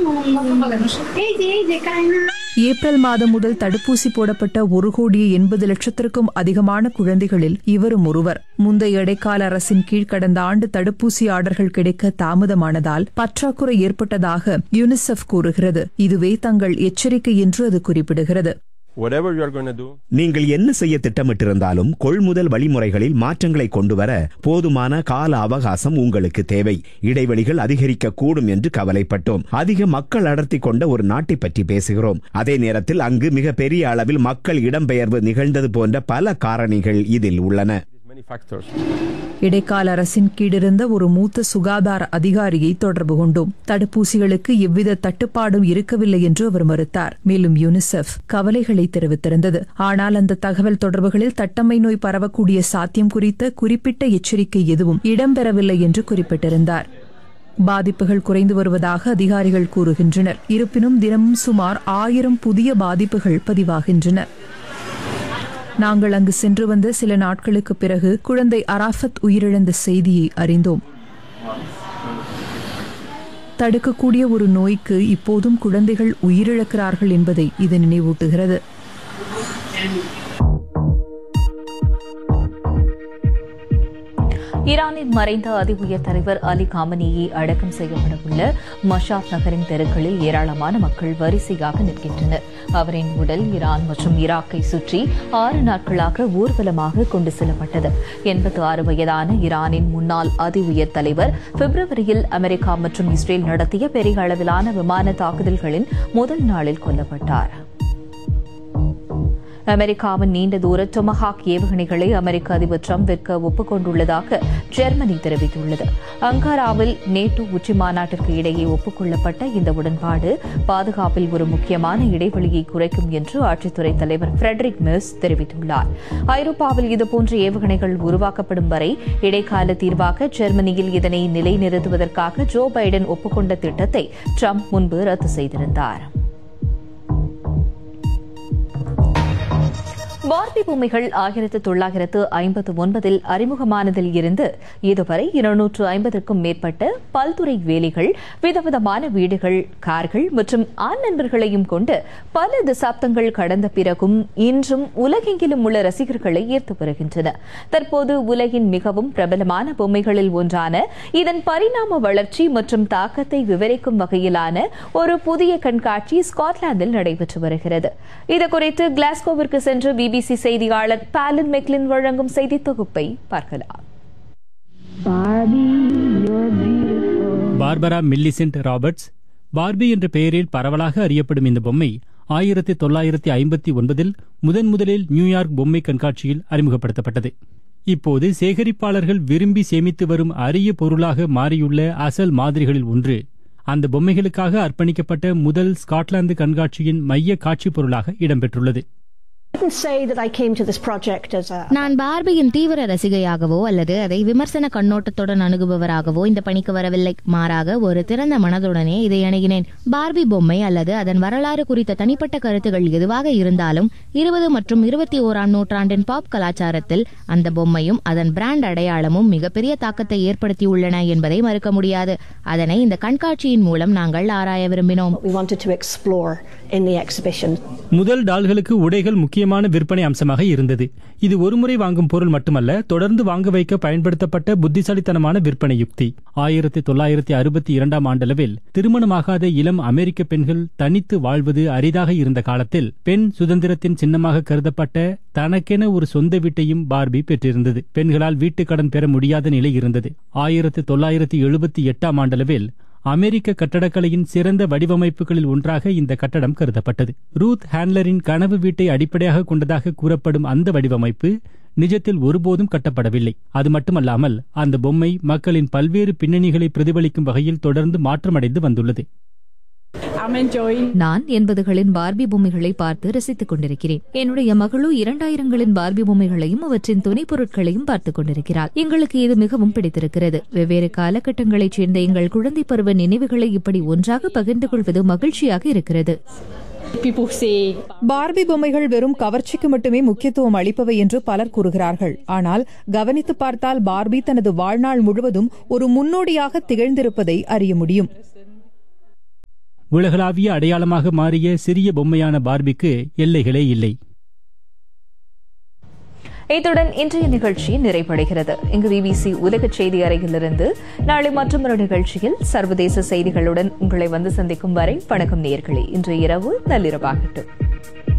April மாதம் முதல் தடுப்பூசி போடப்பட்ட ஒரு கோடியே எண்பது லட்சத்திற்கும் அதிகமான குழந்தைகளில் இவரும் ஒருவர் முந்தைய இடைக்கால அரசின் கீழ் கடந்த ஆண்டு தடுப்பூசி ஆர்டர்கள் கிடைக்க தாமதமானதால் பற்றாக்குறை ஏற்பட்டதாக யுனிசெஃப் கூறுகிறது இதுவே தங்கள் எச்சரிக்கை என்று அது குறிப்பிடுகிறது whatever you are going to do, நீங்கள் என்ன செய்ய திட்டமிட்டிருந்தாலும் கொள்முதல் வழிமுறைகளில் மாற்றங்களை கொண்டுவர போதுமான கால அவகாசம் உங்களுக்கு தேவை இடைவெளிகள் அதிகரிக்க கூடும் என்று கவலைப்பட்டோம் அதிக மக்கள் அடர்த்தி கொண்ட ஒரு நாட்டை பற்றி பேசுகிறோம் அதே நேரத்தில் அங்கு மிக பெரிய அளவில் மக்கள் இடம்பெயர்வு நிகழ்ந்தது போன்ற பல காரணிகள் இதில் உள்ளன there's many factors. இடைக்கால அரசின் கீழிருந்த ஒரு மூத்த சுகாதார அதிகாரியை தொடர்பு கொண்டோம் தடுப்பூசிகளுக்கு எவ்வித தட்டுப்பாடும் இருக்கவில்லை என்று அவர் மறுத்தார் மேலும் யுனிசெஃப் கவலைகளை தெரிவித்திருந்தது ஆனால் அந்த தகவல் தொடர்புகளில் தட்டம்மை நோய் பரவக்கூடிய சாத்தியம் குறித்த குறிப்பிட்ட எச்சரிக்கை எதுவும் இடம்பெறவில்லை என்று குறிப்பிட்டிருந்தார் பாதிப்புகள் குறைந்து வருவதாக அதிகாரிகள் கூறுகின்றனர் இருப்பினும் தினமும் சுமார் ஆயிரம் புதிய பாதிப்புகள் பதிவாகின்றன நாங்கள் அங்கு சென்று வந்த சில நாட்களுக்கு பிறகு குழந்தை அராஃபத் உயிரிழந்த செய்தியை அறிந்தோம் தடுக்கக்கூடிய ஒரு நோய்க்கு இப்போதும் குழந்தைகள் உயிரிழக்கிறார்கள் என்பதை இது நினைவூட்டுகிறது ஈரானின் மறைந்த அதி உயர் தலைவர் அலி காமனியை அடக்கம் செய்யப்படவுள்ள மஷாத் நகரின் தெருக்களில் ஏராளமான மக்கள் வரிசையாக நிற்கின்றனர் அவரின் உடல் ஈரான் மற்றும் ஈராக்கை சுற்றி ஆறு நாட்களாக ஊர்வலமாக கொண்டு செல்லப்பட்டது எண்பத்தி ஆறு வயதான ஈரானின் முன்னாள் அதி உயர் தலைவர் பிப்ரவரியில் அமெரிக்கா மற்றும் இஸ்ரேல் நடத்திய பெரிய அளவிலான விமான தாக்குதல்களின் முதல் நாளில் கொல்லப்பட்டார் அமெரிக்காவின் நீண்ட தூர டொமஹாக் ஏவுகணைகளை அமெரிக்க அதிபர் ட்ரம்ப் விற்க ஒப்புக்கொண்டுள்ளதாக ஜெர்மனி தெரிவித்துள்ளது அங்காராவில் நேட்டோ உச்சி மாநாட்டிற்கு இடையே ஒப்புக்கொள்ளப்பட்ட இந்த உடன்பாடு பாதுகாப்பில் ஒரு முக்கியமான இடைவெளியை குறைக்கும் என்று ஆட்சித்துறை தலைவர் ஃபிரெடரிக் மிஸ் தெரிவித்துள்ளார் ஐரோப்பாவில் இதுபோன்ற ஏவுகணைகள் உருவாக்கப்படும் வரை இடைக்கால தீர்வாக ஜெர்மனியில் இதனை நிலைநிறுத்துவதற்காக ஜோ பைடன் ஒப்புக்கொண்ட திட்டத்தை ட்ரம்ப் முன்பு ரத்து செய்திருந்தார் பார்பி பொம்மைகள் ஆயிரத்து தொள்ளாயிரத்து ஐம்பத்து ஒன்பதில் அறிமுகமானதில் இருந்து இதுவரை இருநூற்று ஐம்பதற்கும் மேற்பட்ட பல்துறை வேலைகள் விதவிதமான வீடுகள் கார்கள் மற்றும் ஆண் நண்பர்களையும் கொண்டு பல தசாப்தங்கள் கடந்த பிறகும் இன்றும் உலகெங்கிலும் உள்ள ரசிகர்களை ஈர்த்து வருகின்றன தற்போது உலகின் மிகவும் பிரபலமான பொம்மைகளில் ஒன்றான இதன் பரிணாம வளர்ச்சி மற்றும் தாக்கத்தை விவரிக்கும் வகையிலான ஒரு புதிய கண்காட்சி ஸ்காட்லாந்தில் நடைபெற்று வருகிறது இதுகுறித்து கிளாஸ்கோவிற்கு சென்று பிபிசி செய்தியாளர் பாலின் மெக்லின் வழங்கும் செய்தி தொகுப்பை பார்க்கலாம் பார்பரா மில்லிசென்ட் ராபர்ட்ஸ் பார்பி என்ற பெயரில் பரவலாக அறியப்படும் இந்த பொம்மை ஆயிரத்தி தொள்ளாயிரத்தி ஐம்பத்தி ஒன்பதில் முதன் முதலில் நியூயார்க் பொம்மை கண்காட்சியில் அறிமுகப்படுத்தப்பட்டது இப்போது சேகரிப்பாளர்கள் விரும்பி சேமித்து வரும் அரிய பொருளாக மாறியுள்ள அசல் மாதிரிகளில் ஒன்று அந்த பொம்மைகளுக்காக அர்ப்பணிக்கப்பட்ட முதல் ஸ்காட்லாந்து கண்காட்சியின் மைய காட்சிப் பொருளாக இடம்பெற்றுள்ளது நான் பார்பியின் தீவிர ரசிகையாகவோ அல்லது அதை விமர்சன கண்ணோட்டத்துடன் அணுகுபவராகவோ இந்த பணிக்கு வரவில்லை மாறாக ஒரு திறந்த மனதுடனே இதை அணுகினேன் பார்பி பொம்மை அல்லது அதன் வரலாறு குறித்த தனிப்பட்ட கருத்துகள் எதுவாக இருந்தாலும் இருபது மற்றும் இருபத்தி ஓராம் நூற்றாண்டின் பாப் கலாச்சாரத்தில் அந்த பொம்மையும் அதன் பிராண்ட் அடையாளமும் மிகப்பெரிய தாக்கத்தை ஏற்படுத்தியுள்ளன என்பதை மறுக்க முடியாது அதனை இந்த கண்காட்சியின் மூலம் நாங்கள் ஆராய விரும்பினோம் முதல் டால்களுக்கு உடைகள் முக்கியமான விற்பனை அம்சமாக இருந்தது இது ஒருமுறை வாங்கும் பொருள் மட்டுமல்ல தொடர்ந்து வாங்க வைக்க பயன்படுத்தப்பட்ட புத்திசாலித்தனமான விற்பனை யுக்தி ஆயிரத்தி தொள்ளாயிரத்தி அறுபத்தி இரண்டாம் ஆண்டளவில் திருமணமாகாத இளம் அமெரிக்க பெண்கள் தனித்து வாழ்வது அரிதாக இருந்த காலத்தில் பெண் சுதந்திரத்தின் சின்னமாக கருதப்பட்ட தனக்கென ஒரு சொந்த வீட்டையும் பார்பி பெற்றிருந்தது பெண்களால் வீட்டுக் கடன் பெற முடியாத நிலை இருந்தது ஆயிரத்தி தொள்ளாயிரத்தி எழுபத்தி எட்டாம் ஆண்டளவில் அமெரிக்க கட்டடக்கலையின் சிறந்த வடிவமைப்புகளில் ஒன்றாக இந்த கட்டடம் கருதப்பட்டது ரூத் ஹேண்ட்லரின் கனவு வீட்டை அடிப்படையாக கொண்டதாக கூறப்படும் அந்த வடிவமைப்பு நிஜத்தில் ஒருபோதும் கட்டப்படவில்லை அது மட்டுமல்லாமல் அந்த பொம்மை மக்களின் பல்வேறு பின்னணிகளை பிரதிபலிக்கும் வகையில் தொடர்ந்து மாற்றமடைந்து வந்துள்ளது நான் எண்பதுகளின் பார்பி பொம்மைகளை பார்த்து ரசித்துக் கொண்டிருக்கிறேன் என்னுடைய மகளோ இரண்டாயிரங்களின் பார்பி பொம்மைகளையும் அவற்றின் துணை பொருட்களையும் பார்த்துக் கொண்டிருக்கிறார் எங்களுக்கு இது மிகவும் பிடித்திருக்கிறது வெவ்வேறு காலகட்டங்களைச் சேர்ந்த எங்கள் குழந்தை பருவ நினைவுகளை இப்படி ஒன்றாக பகிர்ந்து கொள்வது மகிழ்ச்சியாக இருக்கிறது பார்பி பொம்மைகள் வெறும் கவர்ச்சிக்கு மட்டுமே முக்கியத்துவம் அளிப்பவை என்று பலர் கூறுகிறார்கள் ஆனால் கவனித்து பார்த்தால் பார்பி தனது வாழ்நாள் முழுவதும் ஒரு முன்னோடியாக திகழ்ந்திருப்பதை அறிய முடியும் உலகளாவிய அடையாளமாக மாறிய சிறிய பொம்மையான பார்பிக்கு எல்லைகளே இல்லை இத்துடன் இன்றைய நிகழ்ச்சி நிறைவடைகிறது இங்கு பிபிசி உலக செய்தி அறையிலிருந்து நாளை மற்றொரு நிகழ்ச்சியில் சர்வதேச செய்திகளுடன் உங்களை வந்து சந்திக்கும் வரை வணக்கம் நேர்களே இன்று இரவு நள்ளிரவாகட்டும்